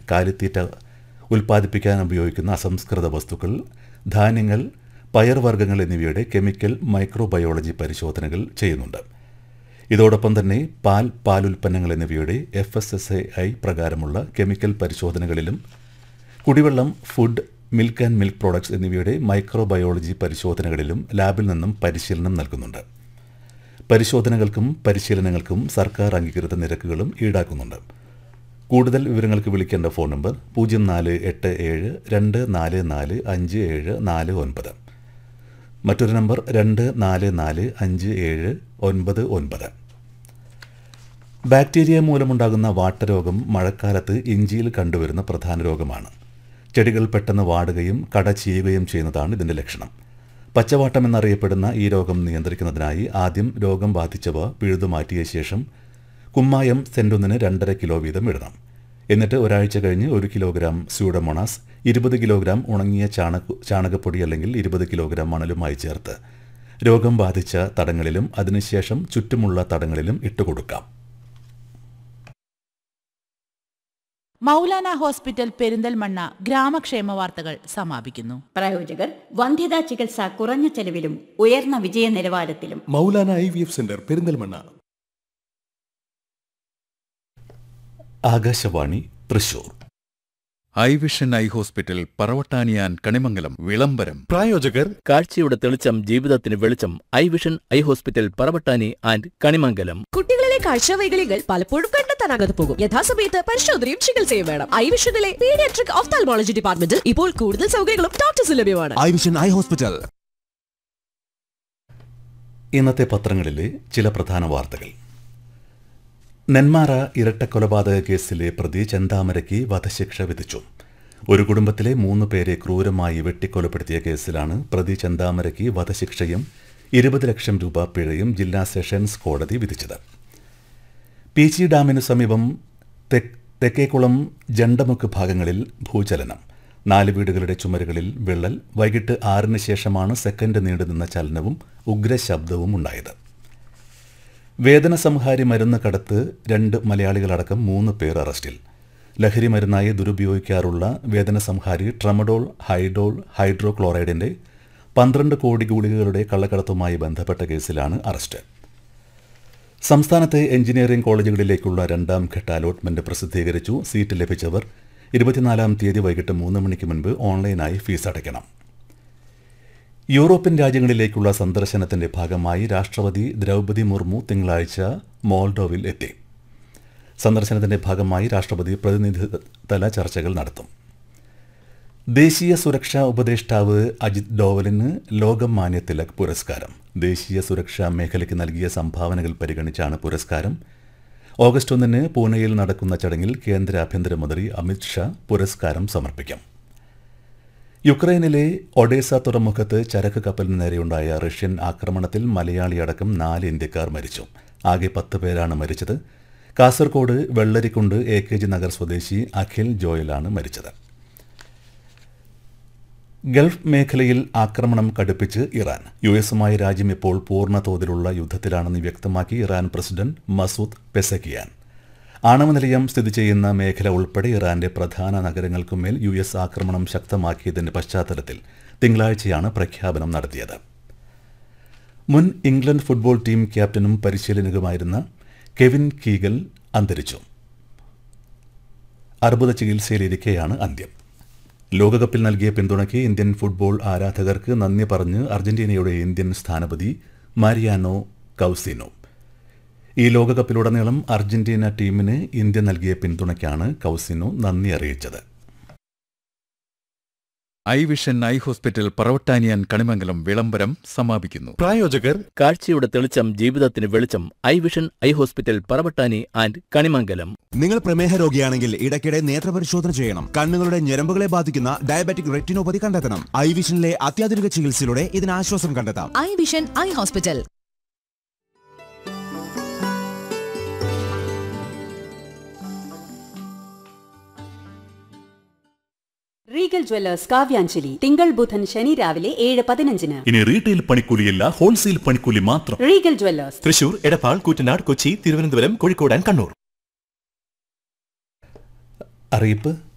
കാലിത്തീറ്റ ഉൽപ്പാദിപ്പിക്കാൻ ഉപയോഗിക്കുന്ന അസംസ്കൃത വസ്തുക്കൾ ധാന്യങ്ങൾ പയർവർഗ്ഗങ്ങൾ എന്നിവയുടെ കെമിക്കൽ മൈക്രോബയോളജി പരിശോധനകൾ ചെയ്യുന്നുണ്ട് ഇതോടൊപ്പം തന്നെ പാൽ പാലുൽപ്പന്നങ്ങൾ എന്നിവയുടെ F S S A I പ്രകാരമുള്ള കെമിക്കൽ പരിശോധനകളിലും കുടിവെള്ളം food milk and milk products എന്നിവയുടെ മൈക്രോബയോളജി പരിശോധനകളിലും ലാബിൽ നിന്നും പരിശീലനം നൽകുന്നുണ്ട് പരിശോധനകൾക്കും പരിശീലനങ്ങൾക്കും സർക്കാർ അംഗീകൃത നിരക്കുകളും ഈടാക്കുന്നുണ്ട് കൂടുതൽ വിവരങ്ങൾക്ക് വിളിക്കേണ്ട ഫോൺ നമ്പർ പൂജ്യം നാല് എട്ട് ഏഴ് രണ്ട് നാല് നാല് അഞ്ച് ഏഴ് നാല് ഒൻപത് മറ്റൊരു നമ്പർ രണ്ട് നാല് നാല് അഞ്ച് ഏഴ് ഒൻപത് ഒൻപത് ബാക്ടീരിയ മൂലമുണ്ടാകുന്ന വാട്ടരോഗം മഴക്കാലത്ത് ഇഞ്ചിയിൽ കണ്ടുവരുന്ന പ്രധാന രോഗമാണ് ചെടികൾ പെട്ടെന്ന് വാടുകയും കട ചെയ്യുകയും ചെയ്യുന്നതാണ് ഇതിന്റെ ലക്ഷണം പച്ചവാട്ടം എന്നറിയപ്പെടുന്ന ഈ രോഗം നിയന്ത്രിക്കുന്നതിനായി ആദ്യം രോഗം ബാധിച്ചവ പിഴുതുമാറ്റിയ ശേഷം കുമ്മായം സെന്റൊന്നിന് രണ്ടര കിലോ വീതം ഇടണം എന്നിട്ട് ഒരാഴ്ച കഴിഞ്ഞ് ഒരു കിലോഗ്രാം സ്യൂഡമോണാസ് ഇരുപത് കിലോഗ്രാം ഉണങ്ങിയ ചാണക ചാണകപ്പൊടി അല്ലെങ്കിൽ ഇരുപത് കിലോഗ്രാം മണലുമായി ചേർത്ത് രോഗം ബാധിച്ച തടങ്ങളിലും അതിനുശേഷം ചുറ്റുമുള്ള തടങ്ങളിലും ഇട്ടുകൊടുക്കാം മൗലാന ഹോസ്പിറ്റൽ പെരിന്തൽമണ്ണ ഗ്രാമക്ഷേമ വാർത്തകൾ സമാപിക്കുന്നു പ്രായോജകർ വന്ധ്യതാ ചികിത്സ കുറഞ്ഞ ചെലവിലും ഉയർന്ന വിജയ നിലവാരത്തിലും Maulana I V F centre Perinthalmanna Akashvani Thrissur eye vision eye hospital പറവട്ടാനിയാൻ കണിമംഗലം വിളംബരം പ്രായോജകർ കാഴ്ചയുടെ തെളിച്ചം ജീവിതത്തിന് വെളിച്ചം eye vision eye hospital Paravattani and Kanimangalam കുട്ടികളിലെ കാഴ്ചവൈകല്യങ്ങൾ പലപ്പോഴും കണ്ടെത്താനാകാതെ പോകും യഥാസമയത്ത് പരിശോധനയും ചികിത്സയും വേണം ഐ വിഷനിലെ പീഡിയാട്രിക് ഓഫ്താൽമോളജി ഡിപ്പാർട്ട്മെന്റിൽ ഇപ്പോൾ കൂടുതൽ സൗകര്യങ്ങളും ഡോക്ടേഴ്സ് ലഭ്യമാണ് ഐ വിഷൻ ഐ ഹോസ്പിറ്റൽ ഇന്നത്തെ പത്രങ്ങളിലെ ചില പ്രധാന വാർത്തകൾ നെന്മാറ ഇരട്ടക്കൊലപാതക കേസിലെ പ്രതി ചെന്താമരയ്ക്ക് വധശിക്ഷ വിധിച്ചു ഒരു കുടുംബത്തിലെ മൂന്ന് പേരെ ക്രൂരമായി വെട്ടിക്കൊലപ്പെടുത്തിയ കേസിലാണ് പ്രതി ചെന്താമരയ്ക്ക് വധശിക്ഷയും ഇരുപത് ലക്ഷം രൂപ പിഴയും ജില്ലാ സെഷൻസ് കോടതി വിധിച്ചത് പി ജി ഡാമിനു സമീപം തെ- തെക്കേക്കുളം ജണ്ടമുക്ക് ഭാഗങ്ങളിൽ ഭൂചലനം നാല് വീടുകളുടെ ചുമരുകളിൽ വിള്ളൽ വൈകിട്ട് ആറിന് ശേഷമാണ് സെക്കൻഡ് നീണ്ടുനിന്ന ചലനവും ഉഗ്രശബ്ദവും ഉണ്ടായത് വേദന സംഹാരി മരുന്ന് കടത്ത് രണ്ട് മലയാളികളടക്കം മൂന്ന് പേർ അറസ്റ്റിൽ ലഹരി മരുന്നായി ദുരുപയോഗിക്കാറുള്ള വേദന സംഹാരി ട്രമഡോൾ ഹൈഡോൾ ഹൈഡ്രോക്ലോറൈഡിന്റെ പന്ത്രണ്ട് കോടി ഗുളികകളുടെ കള്ളക്കടത്തുമായി ബന്ധപ്പെട്ട കേസിലാണ് അറസ്റ്റ് സംസ്ഥാനത്തെ എഞ്ചിനീയറിംഗ് കോളേജുകളിലേക്കുള്ള രണ്ടാം ഘട്ട അലോട്ട്മെന്റ് പ്രസിദ്ധീകരിച്ചു സീറ്റ് ലഭിച്ചവർ ഇരുപത്തിനാലാം തീയതി വൈകിട്ട് മൂന്ന് മണിക്ക് മുൻപ് ഓൺലൈനായി ഫീസ് അടയ്ക്കണം യൂറോപ്യൻ രാജ്യങ്ങളിലേക്കുള്ള സന്ദർശനത്തിന്റെ ഭാഗമായി രാഷ്ട്രപതി ദ്രൗപദി മുർമു തിങ്കളാഴ്ച മോൾഡോവിൽ എത്തി സന്ദർശനത്തിന്റെ ഭാഗമായി രാഷ്ട്രപതി പ്രതിനിധിതല ചർച്ചകൾ നടത്തും ദേശീയ സുരക്ഷാ ഉപദേഷ്ടാവ് അജിത് ഡോവലിന് ലോകമാന്യ തിലക് പുരസ്കാരം ദേശീയ സുരക്ഷാ മേഖലയ്ക്ക് നൽകിയ സംഭാവനകൾ പരിഗണിച്ചാണ് പുരസ്കാരം ഓഗസ്റ്റ് ഒന്നിന് പൂനെയിൽ നടക്കുന്ന ചടങ്ങിൽ കേന്ദ്ര ആഭ്യന്തരമന്ത്രി അമിത് ഷാ പുരസ്കാരം സമർപ്പിക്കും യുക്രൈനിലെ ഒഡേസ തുറമുഖത്ത് ചരക്ക് കപ്പലിന് നേരെയുണ്ടായ റഷ്യൻ ആക്രമണത്തിൽ മലയാളിയടക്കം നാല് ഇന്ത്യക്കാർ മരിച്ചു ആകെ പത്ത് പേരാണ് മരിച്ചത് Kasaragod Vellarikkundu A K G Nagar സ്വദേശി അഖിൽ ജോയലാണ് മരിച്ചത് ഗൾഫ് മേഖലയിൽ ആക്രമണം കടുപ്പിച്ച് ഇറാൻ യു എസുമായി രാജ്യം ഇപ്പോൾ പൂർണ്ണ തോതിലുള്ള യുദ്ധത്തിലാണെന്ന് വ്യക്തമാക്കി ഇറാൻ പ്രസിഡന്റ് മസൂദ് പെസക്കിയാൻ ആണവ നിലയം സ്ഥിതി ചെയ്യുന്ന മേഖല ഉൾപ്പെടെ ഇറാന്റെ പ്രധാന നഗരങ്ങൾക്കുമേൽ യു എസ് ആക്രമണം ശക്തമാക്കിയതിന്റെ പശ്ചാത്തലത്തിൽ തിങ്കളാഴ്ചയാണ് പ്രഖ്യാപനം നടത്തിയത് മുൻ ഇംഗ്ലണ്ട് ഫുട്ബോൾ ടീം ക്യാപ്റ്റനും പരിശീലകനുമായിരുന്ന കെവിൻ കീഗൽ അന്തരിച്ചു അർബുദ ചികിത്സയിലിരിക്കെയാണ് അന്ത്യം ലോകകപ്പിൽ നൽകിയ പിന്തുണയ്ക്ക് ഇന്ത്യൻ ഫുട്ബോൾ ആരാധകർക്ക് നന്ദി പറഞ്ഞ് അർജന്റീനയുടെ ഇന്ത്യൻ സ്ഥാനപതി മാരിയാനോ കൗസിനോ ഈ ലോകകപ്പിലുടനീളം അർജന്റീന ടീമിന് ഇന്ത്യ നൽകിയ പിന്തുണയ്ക്കാണ് കൗസിനോ നന്ദി അറിയിച്ചത് ഐ വിഷൻ ഐ ഹോസ്പിറ്റൽ പറവട്ടാനിയാൻ കണിമംഗലം വിളംബരം സമാപിക്കുന്നു പ്രായോജകർ കാഴ്ചയുടെ തെളിച്ചം ജീവിതത്തിന് വെളിച്ചം eye vision eye hospital Paravattani and Kanimangalam നിങ്ങൾ പ്രമേഹ രോഗിയാണെങ്കിൽ ഇടയ്ക്കിടെ നേത്രപരിശോധന ചെയ്യണം കണ്ണുകളുടെ ഞരമ്പുകളെ ബാധിക്കുന്ന ഡയബറ്റിക് റെറ്റിനോപ്പതി കണ്ടെത്തണം ഐ വിഷനിലെ അത്യാധുനിക ചികിത്സയിലൂടെ ഇതിന് ആശ്വാസം കണ്ടെത്താം eye vision eye hospital regal jewellers Kavyanjali തിങ്കൾ ബുധൻ ശനി രാവിലെ ഏഴ് പതിനഞ്ചിന് ഇനി റീറ്റെയിൽ പണിക്കൂലിയല്ല ഹോൾസെയിൽ പണിക്കൂലി മാത്രം regal jewellers Thrissur Edappal Koottanad Kochi Thiruvananthapuram Kozhikode and Kannur അറിയിപ്പ്